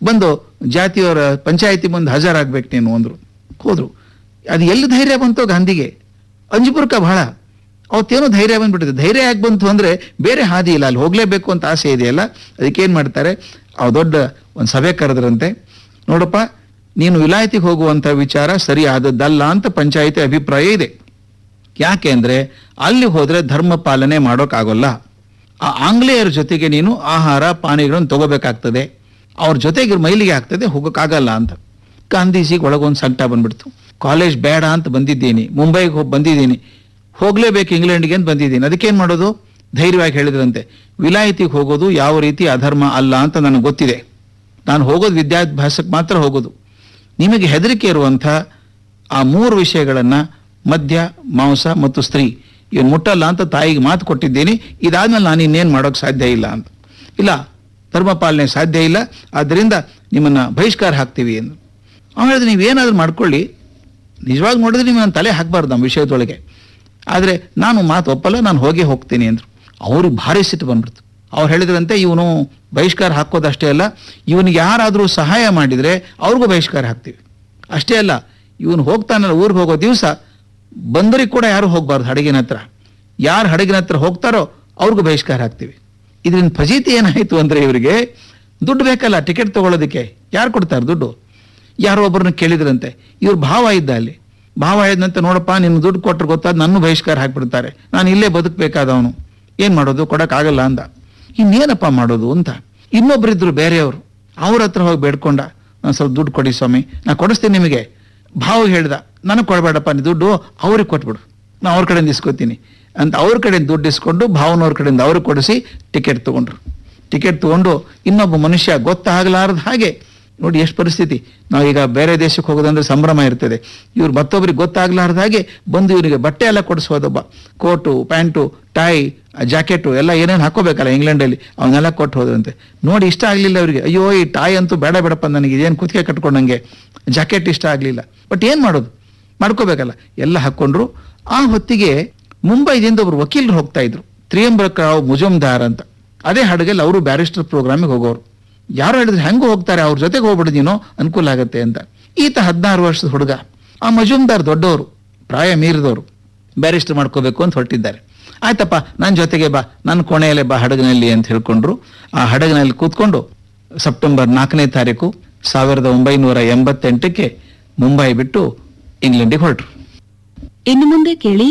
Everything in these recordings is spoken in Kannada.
ಬಂದು ಜಾತಿಯವರ ಪಂಚಾಯತಿ ಮುಂದೆ ಹಾಜರಾಗ್ಬೇಕು ನೀನು ಅಂದ್ರು ಹೋದ್ರು ಅದು ಎಲ್ಲಿ ಧೈರ್ಯ ಬಂತು ಗಾಂಧಿಗೆ ಅಂಜುಪುರ್ಕ ಬಹಳ ಅವತ್ತೇನೋ ಧೈರ್ಯ ಬಂದ್ಬಿಟ್ಟಿದೆ ಧೈರ್ಯ ಯಾಕೆ ಬಂತು ಅಂದ್ರೆ ಬೇರೆ ಹಾದಿ ಇಲ್ಲ ಅಲ್ಲಿ ಹೋಗ್ಲೇಬೇಕು ಅಂತ ಆಸೆ ಇದೆಯಲ್ಲ ಅದಕ್ಕೆ ಏನ್ ಮಾಡ್ತಾರೆ ಅವ್ ದೊಡ್ಡ ಒಂದು ಸಭೆ ಕರೆದ್ರಂತೆ ನೋಡಪ್ಪ ನೀನು ವಿಲಾಯತಿಗೆ ಹೋಗುವಂತ ವಿಚಾರ ಸರಿ ಆದದ್ದಲ್ಲ ಅಂತ ಪಂಚಾಯತಿ ಅಭಿಪ್ರಾಯ ಇದೆ ಯಾಕೆ ಅಂದ್ರೆ ಅಲ್ಲಿ ಹೋದ್ರೆ ಧರ್ಮ ಪಾಲನೆ ಮಾಡೋಕ್ಕಾಗೋಲ್ಲ ಆ ಆಂಗ್ಲೇಯರ ಜೊತೆಗೆ ನೀನು ಆಹಾರ ಪಾನೀಯಗಳನ್ನು ತಗೋಬೇಕಾಗ್ತದೆ ಅವ್ರ ಜೊತೆಗೆ ಮೈಲಿಗೆ ಆಗ್ತದೆ ಹೋಗೋಕ್ಕಾಗಲ್ಲ ಅಂತ ಗಾಂಧೀಜಿಗೆ ಒಳಗೊಂದು ಸಂಕಟ ಬಂದ್ಬಿಡ್ತು ಕಾಲೇಜ್ ಬೇಡ ಅಂತ ಬಂದಿದ್ದೀನಿ ಮುಂಬೈಗೆ ಹೋಗಿ ಬಂದಿದ್ದೀನಿ ಹೋಗ್ಲೇಬೇಕು ಇಂಗ್ಲೆಂಡ್ಗೆ ಅಂತ ಬಂದಿದ್ದೀನಿ ಅದಕ್ಕೇನ್ ಮಾಡೋದು ಧೈರ್ಯವಾಗಿ ಹೇಳಿದ್ರಂತೆ ವಿಲಾಯತಿಗೆ ಹೋಗೋದು ಯಾವ ರೀತಿ ಅಧರ್ಮ ಅಲ್ಲ ಅಂತ ನನಗೆ ಗೊತ್ತಿದೆ ನಾನು ಹೋಗೋದು ವಿದ್ಯಾಭ್ಯಾಸಕ್ಕೆ ಮಾತ್ರ ಹೋಗೋದು ನಿಮಗೆ ಹೆದರಿಕೆ ಇರುವಂಥ ಆ ಮೂರು ವಿಷಯಗಳನ್ನ ಮದ್ಯ ಮಾಂಸ ಮತ್ತು ಸ್ತ್ರೀ ಇವನ್ ಮುಟ್ಟಲ್ಲ ಅಂತ ತಾಯಿಗೆ ಮಾತು ಕೊಟ್ಟಿದ್ದೀನಿ ಇದಾದ್ಮೇಲೆ ನಾನು ಇನ್ನೇನು ಮಾಡೋಕೆ ಸಾಧ್ಯ ಇಲ್ಲ ಅಂತ ಇಲ್ಲ ಧರ್ಮ ಪಾಲನೆ ಸಾಧ್ಯ ಇಲ್ಲ ಆದ್ದರಿಂದ ನಿಮ್ಮನ್ನ ಬಹಿಷ್ಕಾರ ಹಾಕ್ತೀವಿ ಎಂದು ಅವ್ನು ಹೇಳಿದ್ರೆ ನೀವೇನಾದ್ರೂ ಮಾಡ್ಕೊಳ್ಳಿ ನಿಜವಾಗಿ ನೋಡಿದ್ರೆ ನೀವು ನನ್ನ ತಲೆ ಹಾಕಬಾರ್ದು ನಮ್ಮ ವಿಷಯದೊಳಗೆ ಆದರೆ ನಾನು ಮಾತು ಒಪ್ಪಲ್ಲ ನಾನು ಹೋಗೇ ಹೋಗ್ತೀನಿ ಅಂದ್ರು ಅವ್ರಿಗೆ ಭಾರಿ ಸಿಟ್ಟು ಬಂದ್ಬಿಡ್ತು ಅವ್ರು ಹೇಳಿದ್ರಂತೆ ಇವನು ಬಹಿಷ್ಕಾರ ಹಾಕೋದಷ್ಟೇ ಅಲ್ಲ ಇವನಿಗೆ ಯಾರಾದರೂ ಸಹಾಯ ಮಾಡಿದರೆ ಅವ್ರಿಗೂ ಬಹಿಷ್ಕಾರ ಹಾಕ್ತೀವಿ ಅಷ್ಟೇ ಅಲ್ಲ ಇವನು ಹೋಗ್ತಾನಲ್ಲ ಊರಿಗೆ ಹೋಗೋ ದಿವಸ ಬಂದರಿಗೆ ಕೂಡ ಯಾರು ಹೋಗ್ಬಾರ್ದು ಹಡಗಿನ ಹತ್ರ ಯಾರು ಹಡಗಿನ ಹತ್ರ ಹೋಗ್ತಾರೋ ಅವ್ರಿಗೂ ಬಹಿಷ್ಕಾರ ಹಾಕ್ತೀವಿ ಇದರಿಂದ ಫಜೀತಿ ಏನಾಯ್ತು ಅಂದ್ರೆ ಇವರಿಗೆ ದುಡ್ಡು ಬೇಕಲ್ಲ ಟಿಕೆಟ್ ತಗೊಳ್ಳೋದಕ್ಕೆ ಯಾರು ಕೊಡ್ತಾರೆ ದುಡ್ಡು ಯಾರೋ ಒಬ್ಬರನ್ನ ಕೇಳಿದ್ರಂತೆ ಇವ್ರ ಭಾವ ಇದ್ದ ಅಲ್ಲಿ ಭಾವ ಇದ್ದಂತೆ ನೋಡಪ್ಪ ನಿನ್ನ ದುಡ್ಡು ಕೊಟ್ಟರೆ ಗೊತ್ತಾದ ನನ್ನ ಬಹಿಷ್ಕಾರ ಹಾಕ್ಬಿಡ್ತಾರೆ ನಾನು ಇಲ್ಲೇ ಬದುಕಬೇಕಾದವನು ಏನ್ ಮಾಡೋದು ಕೊಡಕ್ಕಾಗಲ್ಲ ಅಂದ ಇನ್ನೇನಪ್ಪ ಮಾಡೋದು ಅಂತ ಇನ್ನೊಬ್ರಿದ್ರು ಬೇರೆಯವರು ಅವ್ರ ಹತ್ರ ಹೋಗಿ ಬೇಡ್ಕೊಂಡ ನಾನು ಸ್ವಲ್ಪ ದುಡ್ಡು ಕೊಡಿ ಸ್ವಾಮಿ ನಾ ಕೊಡಿಸ್ತೀನಿ ನಿಮಗೆ ಭಾವ ಹೇಳ್ದ ನನಗೆ ಕೊಡಬೇಡಪ್ಪ ನೀ ದುಡ್ಡು ಅವ್ರಿಗೆ ಕೊಟ್ಬಿಡು ನಾ ಅವ್ರ ಕಡೆಯಿಂದ ಇಸ್ಕೊತೀನಿ ಅಂತ ಅವ್ರ ಕಡೆಯಿಂದ ದುಡ್ಡು ಇಸ್ಕೊಂಡು ಭಾವನವ್ರ ಕಡೆಯಿಂದ ಅವ್ರಿಗೆ ಕೊಡಿಸಿ ಟಿಕೆಟ್ ತಗೊಂಡ್ರು ಟಿಕೆಟ್ ತಗೊಂಡು ಇನ್ನೊಬ್ಬ ಮನುಷ್ಯ ಗೊತ್ತಾಗಲಾರ್ದ ಹಾಗೆ ನೋಡಿ ಎಷ್ಟು ಪರಿಸ್ಥಿತಿ ನಾವೀಗ ಬೇರೆ ದೇಶಕ್ಕೆ ಹೋಗೋದಂದ್ರೆ ಸಂಭ್ರಮ ಇರ್ತದೆ ಇವ್ರು ಮತ್ತೊಬ್ಬರಿಗೆ ಗೊತ್ತಾಗ್ಲಾರ್ದ ಹಾಗೆ ಬಂದು ಇವರಿಗೆ ಬಟ್ಟೆ ಎಲ್ಲ ಕೊಡಿಸೋದೊಬ್ಬ ಕೋಟು ಪ್ಯಾಂಟು ಟೈ ಜಾಕೆಟು ಎಲ್ಲ ಏನೇನು ಹಾಕೋಬೇಕಲ್ಲ ಇಂಗ್ಲೆಂಡಲ್ಲಿ ಅವನ್ನೆಲ್ಲ ಕೊಟ್ಟು ಹೋದ್ರಂತೆ ನೋಡಿ ಇಷ್ಟ ಆಗ್ಲಿಲ್ಲ ಅವರಿಗೆ ಅಯ್ಯೋ ಈ ಟಾಯ್ ಅಂತೂ ಬೇಡ ಬೇಡಪ್ಪ ನನಗೆ ಇದೇನು ಕುತ್ತಿಗೆ ಕಟ್ಕೊಂಡಂಗೆ ಜಾಕೆಟ್ ಇಷ್ಟ ಆಗ್ಲಿಲ್ಲ ಬಟ್ ಏನ್ ಮಾಡೋದು ಮಾಡ್ಕೋಬೇಕಲ್ಲ ಎಲ್ಲ ಹಾಕೊಂಡ್ರು ಆ ಹೊತ್ತಿಗೆ ಮುಂಬೈದಿಂದ ಒಬ್ರು ವಕೀಲರು ಹೋಗ್ತಾ ಇದ್ರು ತ್ರಿಯಂಬರಕ ರಾವ್ ಮುಜುಮ್ದಾರ್ ಅಂತ ಅದೇ ಹಡಗಲ್ಲಿ ಅವರು ಬ್ಯಾರಿಸ್ಟರ್ ಪ್ರೋಗ್ರಾಮಿಗೆ ಹೋಗೋರು ಯಾರು ಹೇಳಿದ್ರೆ ಹೆಂಗು ಹೋಗ್ತಾರೆ ಅವ್ರ ಜೊತೆಗೆ ಹೋಗ್ಬಿಡು ನೀನು ಅನುಕೂಲ ಆಗತ್ತೆ ಅಂತ ಈತ ಹದಿನಾರು ವರ್ಷದ ಹುಡುಗ ಆ ಮಜುಮ್ದಾರ್ ದೊಡ್ಡವರು ಪ್ರಾಯ ಮೀರಿದವರು ಬ್ಯಾರಿಸ್ಟರ್ ಮಾಡ್ಕೋಬೇಕು ಅಂತ ಹೊರಟಿದ್ದಾರೆ ಆಯ್ತಪ್ಪ ನನ್ನ ಜೊತೆಗೆ ಬಾ ನನ್ನ ಕೋಣೆಯಲ್ಲೇ ಬಾ ಹಡಗಿನಲ್ಲಿ ಅಂತ ಹೇಳ್ಕೊಂಡ್ರು ಆ ಹಡಗಿನಲ್ಲಿ ಕೂತ್ಕೊಂಡು ಸೆಪ್ಟೆಂಬರ್ ನಾಲ್ಕನೇ ತಾರೀಕು ಸಾವಿರದ ಒಂಬೈನೂರ ಎಂಬತ್ತೆಂಟಕ್ಕೆ ಮುಂಬೈ ಬಿಟ್ಟು ಇಂಗ್ಲೆಂಡಿಗೆ ಹೊರಟರು ಇನ್ನು ಮುಂದೆ ಕೇಳಿ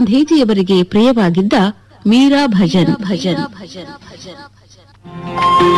ಗಾಂಧೀಜಿಯವರಿಗೆ ಪ್ರಿಯವಾಗಿದ್ದ ಮೀರಾ ಭಜನ್ ಭಜನ್